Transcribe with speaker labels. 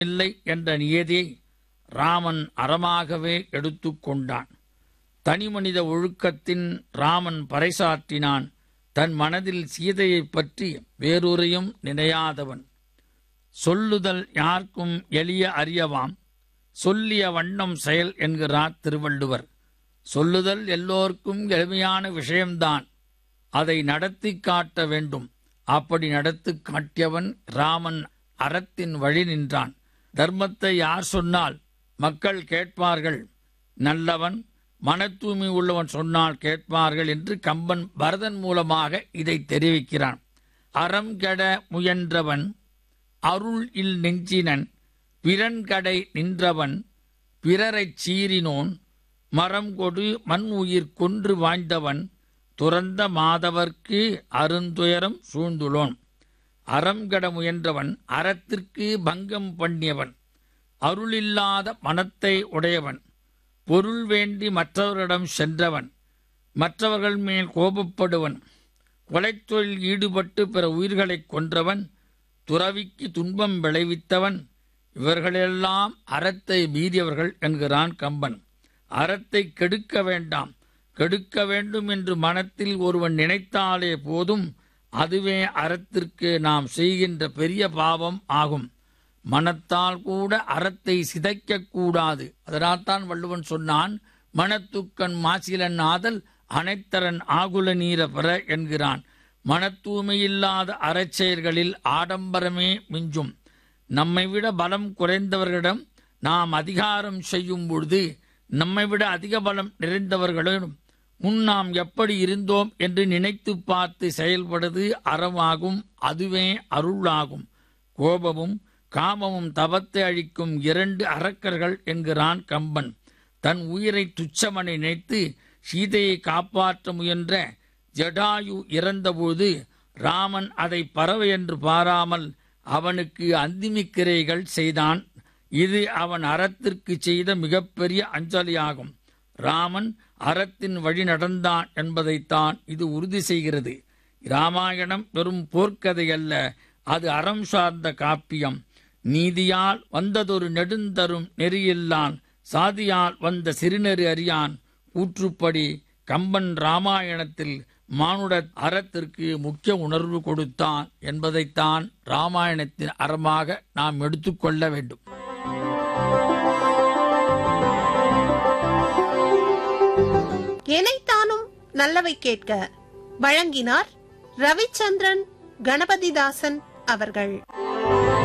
Speaker 1: இல்லை என்ற நியதியை ராமன் அறமாகவே எடுத்துக்கொண்டான் தனிமனித ஒழுக்கத்தின் ராமன் பறைசாற்றினான் தன் மனதில் சீதையைப் பற்றி வேறொரையும் நினையாதவன் சொல்லுதல் யார்க்கும் எளிய அறியவாம் சொல்லிய வண்ணம் செயல் என்கிறார் திருவள்ளுவர் சொல்லுதல் எல்லோருக்கும் எளிமையான விஷயம்தான் அதை நடத்தி காட்ட வேண்டும் அப்படி நடத்தி காட்டியவன் ராமன் அறத்தின் வழி நின்றான் தர்மத்தை யார் சொன்னால் மக்கள் கேட்பார்கள் நல்லவன் மன தூய்மை உள்ளவன் சொன்னால் கேட்பார்கள் என்று கம்பன் பரதன் மூலமாக இதை தெரிவிக்கிறான் அறம் கெட முயன்றவன் அருள் இல் நெஞ்சினன் பிறன்கடை நின்றவன் பிறரைச் சீறினோன் மரம் கொடு மண் உயிர் கொன்று வாய்ந்தவன் துறந்த மாதவர்க்கு அருந்துயரம் சூழ்ந்துளோன் அறம் கெட முயன்றவன் அறத்திற்கு பங்கம் பண்ணியவன் அருளில்லாத மனத்தை உடையவன் பொருள் வேண்டி மற்றவர்களிடம் சென்றவன் மற்றவர்கள் மேல் கோபப்படுவன் கொலைத்தொழில் ஈடுபட்டு பிற உயிர்களைக் கொன்றவன் துறவிக்கு துன்பம் விளைவித்தவன் இவர்களெல்லாம் அறத்தை மீறியவர்கள் என்கிறான் கம்பன் அறத்தை கெடுக்க வேண்டாம் கெடுக்க வேண்டும் என்று மனத்தில் ஒருவன் நினைத்தாலே போதும் அதுவே அறத்திற்கு நாம் செய்கின்ற பெரிய பாவம் ஆகும் மனத்தால் கூட அறத்தை சிதைக்கக் கூடாது அதனால்தான் வள்ளுவன் சொன்னான் மனத்துக்கண் மாசிலன் ஆதல் அனைத்தரன் ஆகுல நீர பெற என்கிறான் மனத்தூய்மையில்லாத அறச்செயல்களில் ஆடம்பரமே மிஞ்சும் நம்மை விட பலம் குறைந்தவர்களிடம் நாம் அதிகாரம் செய்யும் பொழுது நம்மை விட அதிக பலம் நிறைந்தவர்களிடம் முன் நாம் எப்படி இருந்தோம் என்று நினைத்து பார்த்து செயல்படுவது அறமாகும் அதுவே அருளாகும் கோபமும் காமமும் தவத்தை அழிக்கும் இரண்டு அரக்கர்கள் என்கிறான் கம்பன் தன் உயிரை துச்சமனை நினைத்து சீதையை காப்பாற்ற முயன்ற ஜடாயு இறந்தபோது ராமன் அதை பறவை என்று பாராமல் அவனுக்கு அந்திமிக்கிரைகள் செய்தான் இது அவன் அறத்திற்கு செய்த மிகப்பெரிய அஞ்சலியாகும் ராமன் அறத்தின் வழி நடந்தான் என்பதைத்தான் இது உறுதி செய்கிறது இராமாயணம் வெறும் போர்க்கதை அல்ல அது அறம் சார்ந்த காப்பியம் நீதியால் வந்ததொரு நெடுந்தரும் நெறியில்லான் சாதியால் வந்த சிறுநெறி அறியான் கூற்றுப்படி கம்பன் ராமாயணத்தில் மானுட அறத்திற்கு முக்கிய உணர்வு கொடுத்தான் என்பதைத்தான் ராமாயணத்தின் அறமாக நாம் எடுத்துக்கொள்ள வேண்டும்
Speaker 2: எனைத்தானும் நல்லவை கேட்க வழங்கினார் ரவிச்சந்திரன் கணபதிதாசன் அவர்கள்